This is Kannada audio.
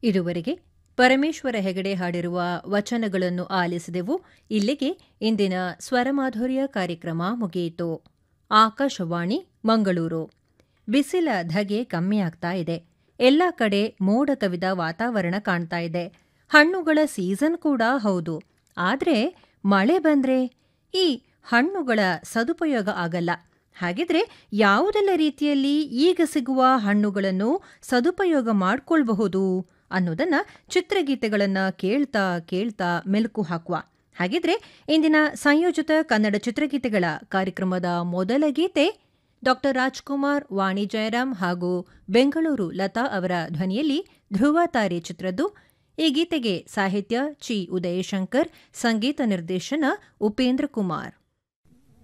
ಇದುವರೆಗೆ ಪರಮೇಶ್ವರ ಹೆಗಡೆ ಹಾಡಿರುವ ವಚನಗಳನ್ನು ಆಲಿಸಿದೆವು ಇಲ್ಲಿಗೆ ಇಂದಿನ ಸ್ವರಮಾಧುರ್ಯ ಕಾರ್ಯಕ್ರಮ ಮುಗಿಯಿತು ಆಕಾಶವಾಣಿ ಮಂಗಳೂರು ಬಿಸಿಲ ಧಗೆ ಕಮ್ಮಿಯಾಗ್ತಾ ಇದೆ ಎಲ್ಲ ಕಡೆ ಮೋಡ ಕವಿದ ವಾತಾವರಣ ಕಾಣ್ತಾ ಇದೆ ಹಣ್ಣುಗಳ ಸೀಸನ್ ಕೂಡ ಹೌದು ಆದ್ರೆ ಮಳೆ ಬಂದ್ರೆ ಈ ಹಣ್ಣುಗಳ ಸದುಪಯೋಗ ಆಗಲ್ಲ ಹಾಗಿದ್ರೆ ಯಾವುದೆಲ್ಲ ರೀತಿಯಲ್ಲಿ ಈಗ ಸಿಗುವ ಹಣ್ಣುಗಳನ್ನು ಸದುಪಯೋಗ ಮಾಡ್ಕೊಳ್ಬಹುದು ಅನ್ನೋದನ್ನ ಚಿತ್ರಗೀತೆಗಳನ್ನ ಕೇಳ್ತಾ ಕೇಳ್ತಾ ಮೆಲುಕು ಹಾಕುವ ಹಾಗಿದ್ರೆ ಇಂದಿನ ಸಂಯೋಜಿತ ಕನ್ನಡ ಚಿತ್ರಗೀತೆಗಳ ಕಾರ್ಯಕ್ರಮದ ಮೊದಲ ಗೀತೆ ಡಾಕ್ಟರ್ ರಾಜ್ಕುಮಾರ್ ವಾಣಿ ಜಯರಾಮ್ ಹಾಗೂ ಬೆಂಗಳೂರು ಲತಾ ಅವರ ಧ್ವನಿಯಲ್ಲಿ ಧ್ರುವ ತಾರೆ ಚಿತ್ರದ್ದು ಈ ಗೀತೆಗೆ ಸಾಹಿತ್ಯ ಚಿ ಉದಯಶಂಕರ್ ಸಂಗೀತ ನಿರ್ದೇಶನ ಉಪೇಂದ್ರ ಕುಮಾರ್